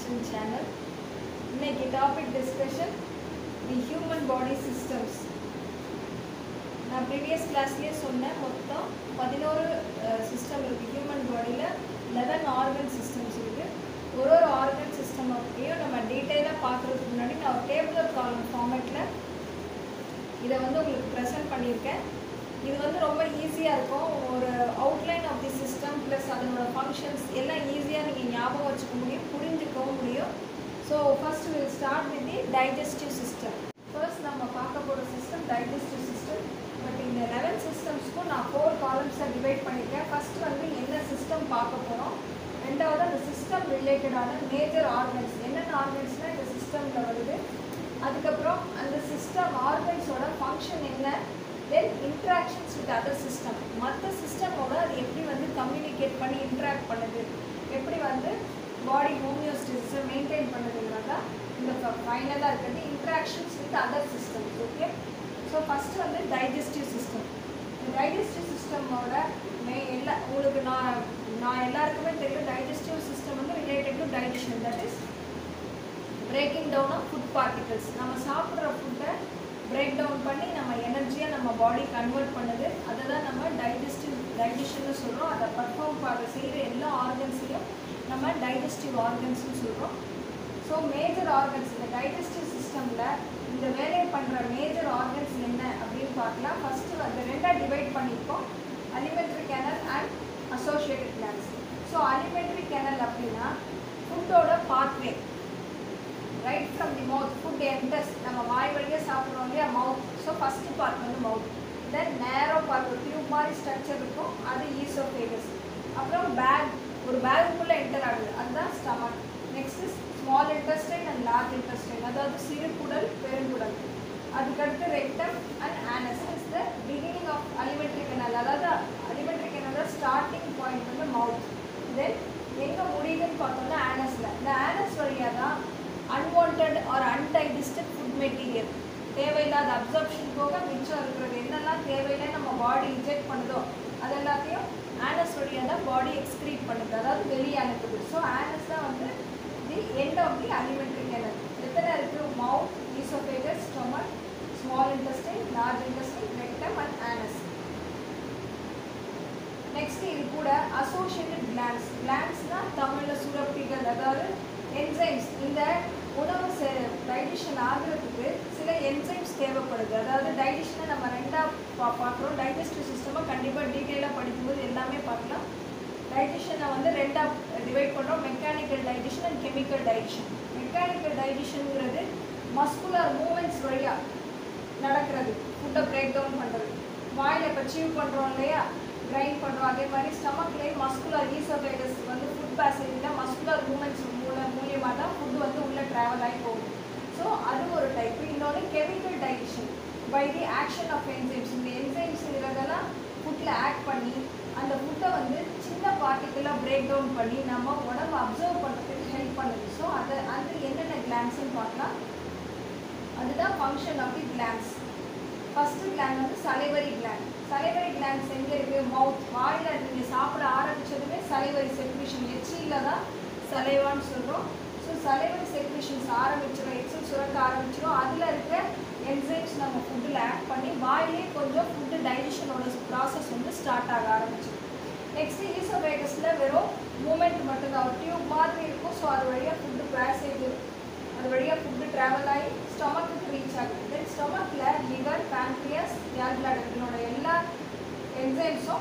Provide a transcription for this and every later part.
Nutrition channel இன்னைக்கு topic discussion the human body systems நான் previous கிளாஸ்லேயே சொன்னேன் மொத்தம் பதினோரு சிஸ்டம் இருக்குது ஹியூமன் பாடியில் லெவன் ஆர்கன் சிஸ்டம்ஸ் இருக்குது ஒரு ஒரு ஆர்கன் சிஸ்டம் அப்படியும் நம்ம டீட்டெயிலாக பார்க்குறதுக்கு முன்னாடி நான் ஒரு டேபிள் காலம் ஃபார்மேட்டில் இதை வந்து உங்களுக்கு ப்ரெசென்ட் பண்ணியிருக்கேன் இது வந்து ரொம்ப ஈஸியாக இருக்கும் ஒரு outline of the system plus அதனோட ஃபங்க்ஷன்ஸ் எல்லாம் ஈஸியாக நீங்கள் ஞாபகம் வச்சுக்க முடியும் புரிஞ்சுக்கவும் முடியும் so first will start with the digestive system first நம்ம பார்க்க போகிற சிஸ்டம் டைஜஸ்டிவ் சிஸ்டம் பட் இந்த லெவன் சிஸ்டம்ஸ்க்கும் நான் ஃபோர் காலம்ஸை டிவைட் பண்ணியிருக்கேன் ஃபர்ஸ்ட் வந்து என்ன சிஸ்டம் பார்க்க போகிறோம் ரெண்டாவது அந்த சிஸ்டம் ரிலேட்டடான மேஜர் ஆர்கன்ஸ் என்னென்ன ஆர்கன்ஸ்னால் இந்த சிஸ்டமில் வருது அதுக்கப்புறம் அந்த சிஸ்டம் ஆர்கன்ஸோட ஃபங்க்ஷன் என்ன then interactions with other system மற்ற சிஸ்டமோட அது எப்படி வந்து கம்யூனிகேட் பண்ணி இன்ட்ராக்ட் பண்ணுது எப்படி வந்து பாடி ஹோமியோஸ்டிஸை மெயின்டைன் பண்ணுதுங்கிறதா இந்த ஃபைனலாக இருக்கிறது interactions with other systems okay so first வந்து டைஜஸ்டிவ் சிஸ்டம் இந்த டைஜஸ்டிவ் சிஸ்டமோட மே எல்லா உங்களுக்கு நான் நான் எல்லாருக்குமே தெரியும் டைஜஸ்டிவ் சிஸ்டம் வந்து related to digestion that is breaking down of food particles நம்ம சாப்பிட்ற ஃபுட்டை பிரேக் டவுன் பண்ணி நம்ம எனர்ஜியாக நம்ம பாடி கன்வெர்ட் பண்ணுது அதை தான் நம்ம டைஜஸ்டிவ் டைஜஷன்னு சொல்கிறோம் அதை பர்ஃபார்ம் பண்ண செய்கிற எல்லா ஆர்கன்ஸையும் நம்ம டைஜஸ்டிவ் ஆர்கன்ஸ்னு சொல்கிறோம் ஸோ மேஜர் ஆர்கன்ஸ் இந்த டைஜஸ்டிவ் சிஸ்டமில் இந்த வேலையை பண்ணுற மேஜர் ஆர்கன்ஸ் என்ன அப்படின்னு பார்க்கலாம் ஃபஸ்ட்டு வந்து ரெண்டாக டிவைட் பண்ணியிருக்கோம் alimentary canal and associated glands so alimentary canal அப்படின்னா ஃபுட்டோட pathway right from the mouth food enters நம்ம வாய் வழியாக சாப்பிட்றோம் இல்லையா மவுத் ஸோ ஃபஸ்ட்டு பார்ட் வந்து மவுத் தென் நேரோ பார்ட் ஒரு டியூப் மாதிரி ஸ்ட்ரக்சர் இருக்கும் அது ஈசோஃபேகஸ் அப்புறம் பேக் ஒரு பேகுக்குள்ளே என்டர் ஆகுது அதுதான் stomach next small intestine and large intestine அதாவது சிறுகுடல் பெருங்குடல் அதுக்கடுத்து rectum and anus is the beginning of alimentary canal அதாவது அலிமெண்ட்ரி கெனலோட ஸ்டார்டிங் பாயிண்ட் வந்து மவுத் தென் எங்கே முடியுதுன்னு பார்த்தோம்னா ஆனஸில் இந்த ஆனஸ் வழியாக தான் unwanted or undigested food material தேவையில்லாத அப்சர்ப்ஷன் போக மிச்சம் இருக்கிறது என்னெல்லாம் தேவையில்லை நம்ம பாடி இன்ஜெக்ட் பண்ணுதோ அது எல்லாத்தையும் ஆனஸ் வழியாக தான் பாடி எக்ஸ்க்ரீட் பண்ணுது அதாவது வெளியே அனுப்புது ஸோ ஆனஸ் தான் வந்து the end of the alimentary canal எத்தனை இருக்குது mouth oesophagus stomach small intestine large intestine rectum and anus next இது கூட அசோசியேட்டட் கிளான்ஸ் கிளான்ஸ்னால் தமிழில் சுரப்பிகள் அதாவது என்சைம்ஸ் இந்த உணவு டைஜஷன் ஆகிறதுக்கு சில என்சைம்ஸ் தேவைப்படுது அதாவது டைஜஷனை நம்ம ரெண்டாக பா பார்க்குறோம் டைஜஸ்டிவ் சிஸ்டமாக கண்டிப்பாக டீட்டெயிலாக படிக்கும்போது எல்லாமே பார்க்கலாம் டைஜஷனை வந்து ரெண்டாக டிவைட் பண்ணுறோம் mechanical digestion and chemical digestion mechanical டைஜஷனுங்கிறது மஸ்குலர் மூமெண்ட்ஸ் வழியாக நடக்கிறது ஃபுட்டை பிரேக் டவுன் பண்ணுறது வாயில் இப்போ சீவ் பண்ணுறோம் இல்லையா கிரைண்ட் பண்ணுறோம் அதே மாதிரி ஸ்டமக்லேயும் மஸ்குலர் ஈசோபேகஸ் வந்து ஃபுட் பேசேஜில் மஸ்குலர் மூமெண்ட்ஸ் மூலம் மூலியமாக தான் ஃபுட்டு வந்து உள்ளே ட்ராவல் ஆகி போகும் ஸோ அது ஒரு டைப்பு இன்னொன்று chemical digestion by the action of enzymes இந்த என்சைம்ஸுங்கிறதெல்லாம் ஃபுட்டில் ஆக்ட் பண்ணி அந்த ஃபுட்டை வந்து சின்ன பார்ட்டிக்கலாக பிரேக் டவுன் பண்ணி நம்ம உடம்பு அப்சர்வ் பண்ணுறதுக்கு ஹெல்ப் பண்ணுது ஸோ அதை அது என்னென்ன கிளான்ஸ்னு பார்க்கலாம் அதுதான் function of the glands first gland வந்து சலைவரி கிளாண்ட் சலைவரி கிளாண்ட்ஸ் எங்கே இருக்குது மவுத் வாயில் நீங்கள் சாப்பிட ஆரம்பித்ததுமே சலைவரி செக்ரிஷன் எச்சியில் தான் சலைவான்னு சொல்கிறோம் ஸோ சலைவரி செக்ரிஷன்ஸ் ஆரம்பிச்சிடும் எச்சில் சுரக்க ஆரம்பிச்சிடும் அதில் இருக்க என்சைம்ஸ் நம்ம ஃபுட்டில் ஆட் பண்ணி வாயிலே கொஞ்சம் ஃபுட்டு டைஜஷனோட ப்ராசஸ் வந்து ஸ்டார்ட் ஆக ஆரம்பிச்சிடும் நெக்ஸ்ட்டு ஈசோவேகஸில் வெறும் மூமெண்ட் மட்டும்தான் ஒரு டியூப் மாதிரி இருக்கும் ஸோ அது வழியாக ஃபுட்டு பேசேஜ் அது வழியாக ஃபுட்டு ட்ராவல் ஆகி ஸ்டொமக்கு ரீச் ஆகுது தென் ஸ்டொமக்கில் லிவர் பேங்க்ரியாஸ் கேல் பிளாடர் இதனோட எல்லா என்சைம்ஸும்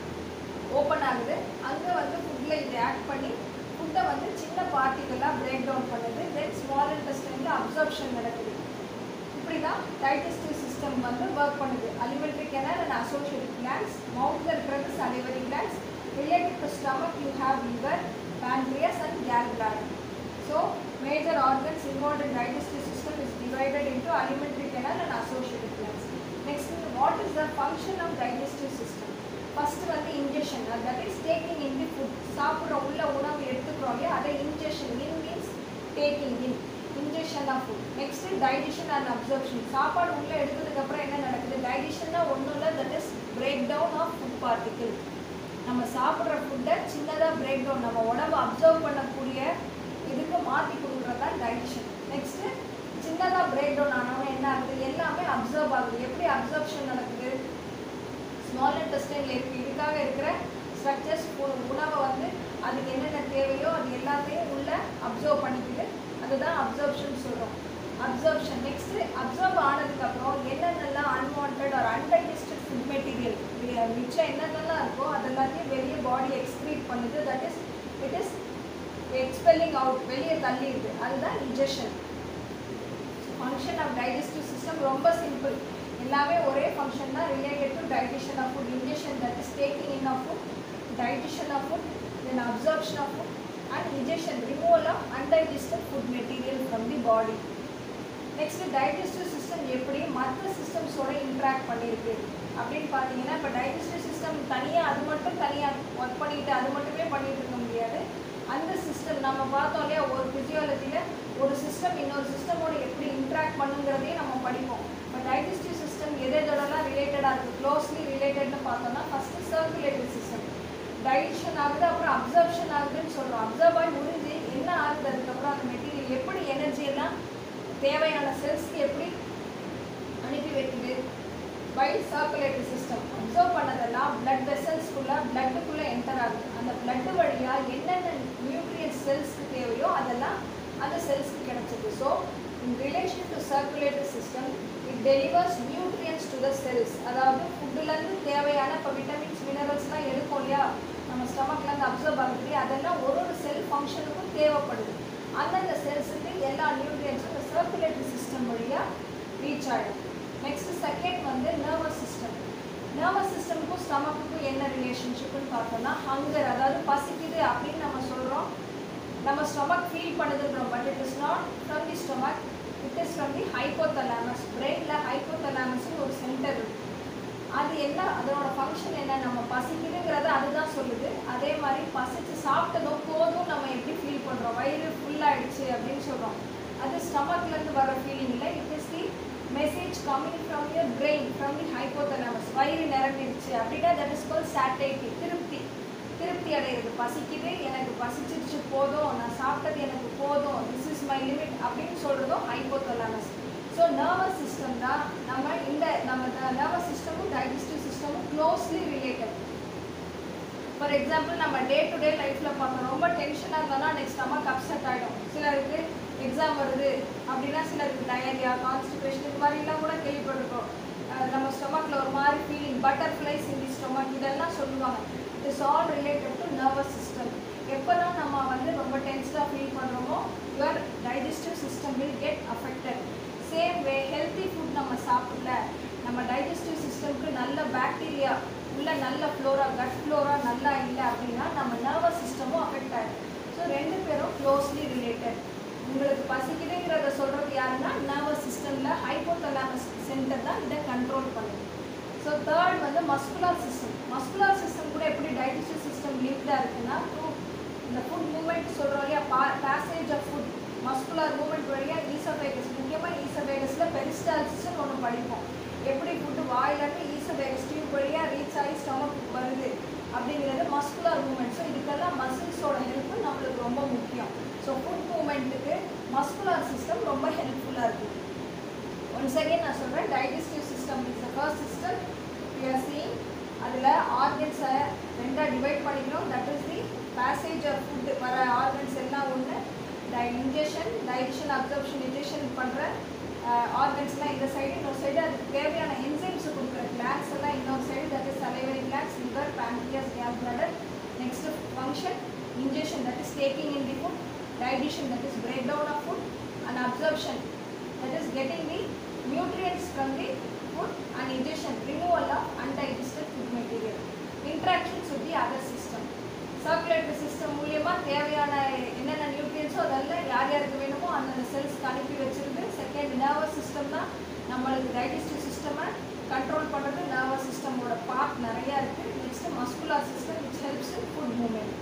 ஓப்பன் ஆகுது அங்கே வந்து ஃபுட்டில் இதை ஆட் பண்ணி ஃபுட்டை வந்து சின்ன பார்ட்டிக்கலாக பிரேக் டவுன் பண்ணுது தென் ஸ்மால் இன்டெஸ்டைனில் அப்சர்ப்ஷன் நடக்குது இப்படி தான் டைஜஸ்டிவ் சிஸ்டம் வந்து ஒர்க் பண்ணுது alimentary canal and associated glands மவுத்தில் இருக்கிறது salivary glands related to stomach you have liver pancreas and gall bladder so major organs involved in digestive system is divided into alimentary canal and associated glands. Next, what is the function of digestive system? First வந்து ingestion, that is taking in the food. சாப்பிட்ற உள்ள உணவு எடுத்துக்கிறோம் இல்லையா அதை ingestion, in means taking in. ingestion of food. Next, digestion and absorption. சாப்பாடு உள்ள எடுத்ததுக்கப்புறம் என்ன நடக்குது டைஜஷன்னா ஒன்றும் இல்லை that is break down of food particle நம்ம சாப்பிட்ற ஃபுட்டை சின்னதாக பிரேக் டவுன் நம்ம உடம்பு அப்சர்வ் பண்ணக்கூடிய இதுக்கு மாற்றி கொடுக்குறது தான் டைஜஷன் நெக்ஸ்ட்டு சின்னதாக பிரேக் டவுன் ஆனவங்க என்ன ஆகுது எல்லாமே அப்சர்வ் ஆகுது எப்படி அப்சர்ப்ஷன் நடக்குது ஸ்மால் இன்டெஸ்டைனில் இருக்கு இதுக்காக இருக்கிற ஸ்ட்ரக்சர்ஸ் உணவை வந்து அதுக்கு என்னென்ன தேவையோ அது எல்லாத்தையும் உள்ள அப்சர்வ் பண்ணிக்குது அதுதான் அப்சர்ப்ஷன் சொல்கிறோம் அப்சர்ப்ஷன் நெக்ஸ்ட் அப்சர்வ் ஆனதுக்கப்புறம் என்னென்னலாம் அன்வான்ட் ஒரு அன்டைஜஸ்டட் ஃபுட் மெட்டீரியல் மிச்சம் என்னென்னலாம் இருக்கோ அது எல்லாத்தையும் வெளியே பாடி எக்ஸ்க்ரீட் பண்ணுது that is it is expelling out வெளியே தள்ளிடுது அதுதான் ingestion function of digestive system ரொம்ப சிம்பிள் எல்லாமே ஒரே ஃபங்க்ஷன் தான் related to digestion of food ingestion that is taking in of food digestion of food, then absorption of food and digestion, removal of undigested food material from the body. Next digestive system எப்படி மற்ற சிஸ்டம்ஸோட interact பண்ணியிருக்கு அப்படின்னு பார்த்தீங்கன்னா இப்போ digestive system தனியாக அது மட்டும் தனியாக ஒர்க் பண்ணிட்டு அது மட்டுமே பண்ணிட்டு இருக்க முடியாது அந்த சிஸ்டம் நம்ம பார்த்தோம் இல்லையா ஒரு ஃபிசியாலஜியில் ஒரு சிஸ்டம் இன்னொரு சிஸ்டமோட எப்படி இன்ட்ராக்ட் பண்ணுங்கிறதையும் நம்ம படிப்போம் இப்போ டைஜஸ்டிவ் சிஸ்டம் எது எதோடலாம் ரிலேட்டடாக இருக்குது க்ளோஸ்லி ரிலேட்டட்னு பார்த்தோம்னா ஃபஸ்ட்டு சர்க்குலேட்டரி சிஸ்டம் டைஜஷன் ஆகுது அப்புறம் அப்சர்ப்ஷன் ஆகுதுன்னு சொல்கிறோம் அப்சர்வ் ஆகி முடிஞ்சு என்ன ஆகுது அதுக்கப்புறம் அந்த மெட்டீரியல் எப்படி எனர்ஜி எல்லாம் தேவையான செல்ஸ்க்கு எப்படி அனுப்பி வைக்குது பை சர்க்குலேட்டரி சிஸ்டம் அப்சர்வ் பண்ணதெல்லாம் பிளட் வெசல்ஸ்குள்ளே பிளட்டுக்குள்ளே என்டர் ஆகுது அந்த பிளட் வழியாக என்னென்ன நியூட்ரியன்ட் செல்ஸ்க்கு தேவையோ அதெல்லாம் அந்த செல்ஸ்க்கு கிடைச்சிது so in relation to circulatory system it delivers nutrients to the cells அதாவது ஃபுட்டுலேருந்து தேவையான இப்போ விட்டமின்ஸ் மினரல்ஸ்லாம் எடுக்கும் இல்லையா நம்ம ஸ்டமக்லேருந்து அப்சர்வ் ஆகுது அதெல்லாம் ஒரு ஒரு செல் ஃபங்க்ஷனுக்கும் தேவைப்படுது அந்தந்த செல்ஸுக்கு எல்லா நியூட்ரியன்ஸும் இந்த சர்க்குலேட்டரி சிஸ்டம் வழியாக ரீச் ஆகிடும் நெக்ஸ்ட் செகண்ட் வந்து நர்வஸ் சிஸ்டம் நர்வஸ் சிஸ்டமுக்கும் ஸ்டமக்குக்கும் என்ன ரிலேஷன்ஷிப்னு பார்த்தோம்னா ஹங்கர் அதாவது பசிக்குது அப்படின்னு நம்ம சொல்கிறோம் நம்ம ஸ்டொமக் ஃபீல் பண்ணுதுன்றோம் but it is not from the stomach it is from the hypothalamus பிரெயினில் ஹைப்போதலாமஸ்னு ஒரு சென்டர் இருக்கு அது என்ன அதோட ஃபங்க்ஷன் என்ன நம்ம பசிக்குதுங்கிறத அதுதான் சொல்லுது அதே மாதிரி பசிச்சு சாப்பிட்டதும் போதும் நம்ம எப்படி ஃபீல் பண்ணுறோம் வயிறு ஃபுல்லாகிடுச்சு அப்படின்னு சொல்கிறோம் அது ஸ்டமக்லேருந்து வர ஃபீலிங் இல்லை it is the message coming from your brain from the hypothalamus வயிறு நிரம்பிடுச்சு அப்படின்னா தட் இஸ் கால் சாட்டைட்டி திருப்தி திருப்தி அடைகிறது பசிக்குது எனக்கு பசிச்சிருச்சு போதும் நான் சாப்பிட்டது எனக்கு போதும் திஸ் இஸ் மை லிமிட் அப்படின்னு சொல்கிறதும் ஹைப்போதலாமஸ் ஸோ நர்வஸ் சிஸ்டம் தான் நம்ம இந்த நம்ம நர்வஸ் சிஸ்டமும் டைஜஸ்டிவ் சிஸ்டமும் க்ளோஸ்லி ரிலேட்டட் ஃபார் எக்ஸாம்பிள் நம்ம டே டு டே லைஃப்பில் பார்க்குறோம் ரொம்ப டென்ஷனாக இருந்தோம்னா நெக்ஸ்ட் ஸ்டமக் அப்செட் ஆகிடும் சிலருக்கு எக்ஸாம் வருது அப்படின்னா சிலருக்கு டயரியா கான்ஸ்டிபேஷன் இது மாதிரிலாம் கூட கேள்விப்பட்டிருக்கோம் அஹ் நம்ம ஸ்டொமக்கில் ஒரு மாதிரி feeling butterflies in the stomach இதெல்லாம் சொல்லுவாங்க it is all related to nervous system எப்போல்லாம் நம்ம வந்து ரொம்ப டென்ஸ்டாக ஃபீல் பண்ணுறோமோ your digestive system will get affected same way healthy food நம்ம சாப்பிடல நம்ம டைஜஸ்டிவ் சிஸ்டம்க்கு நல்ல பாக்டீரியா உள்ள நல்ல ஃப்ளோரா கட் ஃப்ளோரா நல்லா இல்லை அப்படின்னா நம்ம நர்வஸ் சிஸ்டமும் அஃபெக்ட் ஆகிடும் ஸோ ரெண்டு பேரும் க்ளோஸ்லி ரிலேட்டட் உங்களுக்கு பசிக்குதுங்கிறத சொல்கிறது யாருன்னா நர்வஸ் சிஸ்டமில் ஹைப்போதலாமஸ் சென்டர் தான் இதை கண்ட்ரோல் பண்ணுது ஸோ தேர்ட் வந்து மஸ்குலார் சிஸ்டம் மஸ்குலார் சிஸ்டம் கூட எப்படி டைஜஸ்டிவ் சிஸ்டம் லிங்க்டாக இருக்குன்னா த்ரூ இந்த ஃபுட் மூமெண்ட் சொல்கிறோம் இல்லையா பா passage of food muscular movement வழியாக ஈசோபேகஸ் முக்கியமாக ஈசோபேகஸில் பெரிஸ்டால்சிஸ்னு ஒன்று படிப்போம் எப்படி ஃபுட்டு வாயிலிருந்து ஈசோபேகஸ் டியூப் வழியாக ரீச் ஆகி ஸ்டொமக் வருது அப்படிங்கிறது மஸ்குலார் மூமெண்ட் ஸோ இதுக்கெல்லாம் மசில்ஸோட ஹெல்ப்பு நம்மளுக்கு ரொம்ப முக்கியம் ஸோ ஃபுட் மூமெண்ட்டுக்கு மஸ்குலார் சிஸ்டம் ரொம்ப ஹெல்ப்ஃபுல்லாக இருக்குது ஒன்ஸ் அகேன் நான் சொல்கிறேன் digestive system is the first system we are seeing அதில் ஆர்கன்ஸை ரெண்டாக டிவைட் பண்ணிக்கிறோம் that is the passage of food வர ஆர்கன்ஸ் எல்லாம் ஒன்று டை இன்ஜெக்ஷன் டைஜஷன் அப்சர்ப்ஷன் இன்ஜெக்ஷன் பண்ணுற ஆர்கன்ஸ்லாம் இந்த சைடு இன்னொரு சைடு அதுக்கு தேவையான என்சைம்ஸ் கொடுக்குற கிளான்ஸ் எல்லாம் இன்னொரு side that is salivary glands liver pancreas gall bladder next function ingestion that is taking in the food digestion that is breakdown of food and absorption that is getting the nutrients from the food and ingestion removal of undigested food material interactions with the other system circulatory system மூலியமாக தேவையான என்னென்ன நியூட்ரியன்ஸோ அதெல்லாம் யார் யாருக்கு வேணுமோ அந்தந்த செல்ஸ்க்கு அனுப்பி வச்சிருக்கு செகண்ட் நர்வஸ் சிஸ்டம் தான் நம்மளுக்கு டைஜஸ்டிவ் சிஸ்டமை கண்ட்ரோல் பண்ணுறது நர்வஸ் சிஸ்டமோட பார்ட் நிறையா இருக்குது next muscular system which helps in food movement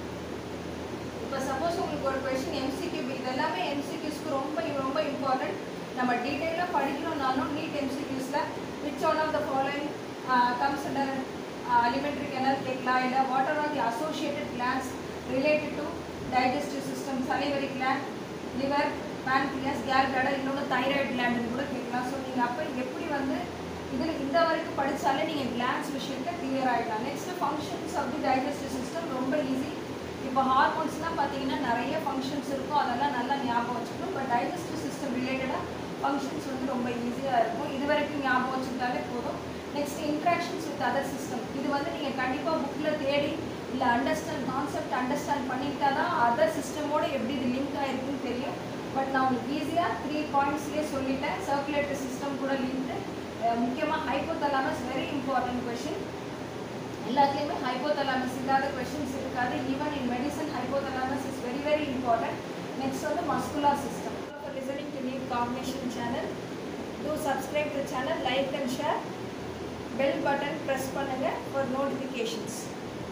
இப்போ சப்போஸ் உங்களுக்கு ஒரு கொஷின் எம்சிக்யூ இது எல்லாமே எம்சிக்யூஸ்க்கு ரொம்ப ரொம்ப இம்பார்ட்டன்ட் நம்ம டீட்டெயிலாக படிக்கணும்னாலும் நீட் எம்சிக்யூஸில் which one of the following comes under alimentary canal கேட்கலாம் இல்லை what are are the associated glands related to digestive system salivary gland liver pancreas gall bladder இன்னொன்று தைராய்டு கிளாண்டுன்னு கூட கேட்கலாம் ஸோ நீங்கள் அப்போ எப்படி வந்து இதில் இந்த வரைக்கும் படித்தாலே நீங்கள் கிளான்ஸ் விஷயத்தை கிளியர் ஆகிடலாம் next functions of the digestive system ரொம்ப ஈஸி இப்போ ஹார்மோன்ஸ்லாம் பார்த்தீங்கன்னா நிறைய ஃபங்க்ஷன்ஸ் இருக்கும் அதெல்லாம் நல்லா ஞாபகம் வச்சுக்கணும் பட் டைஜஸ்டிவ் சிஸ்டம் ரிலேட்டடாக ஃபங்க்ஷன்ஸ் வந்து ரொம்ப ஈஸியாக இருக்கும் இது வரைக்கும் ஞாபகம் வச்சுக்கிட்டாலே போதும் next interactions with other system இது வந்து நீங்கள் கண்டிப்பாக புக்கில் தேடி இல்லை அண்டர்ஸ்டாண்ட் கான்செப்ட் அண்டர்ஸ்டாண்ட் பண்ணிக்கிட்டா தான் அதர் சிஸ்டமோட எப்படி இது லிங்க் ஆகிருக்குன்னு தெரியும் பட் நான் உங்களுக்கு ஈஸியாக த்ரீ பாயிண்ட்ஸ்லேயே சொல்லிட்டேன் சர்க்குலேட்டரி சிஸ்டம் கூட லிங்க்டு முக்கியமாக ஹைப்போதலாமஸ் வெரி இம்பார்ட்டன்ட் கொஷின் எல்லாத்துலேயுமே ஹைப்போதலாமஸ் இல்லாத கொஷின்ஸ் இருக்காது even in medicine hypothalamus is very very important next வந்து muscular system for listening to NEET combination channel to subscribe to channel like and share bell button press பண்ணுங்கள் for notifications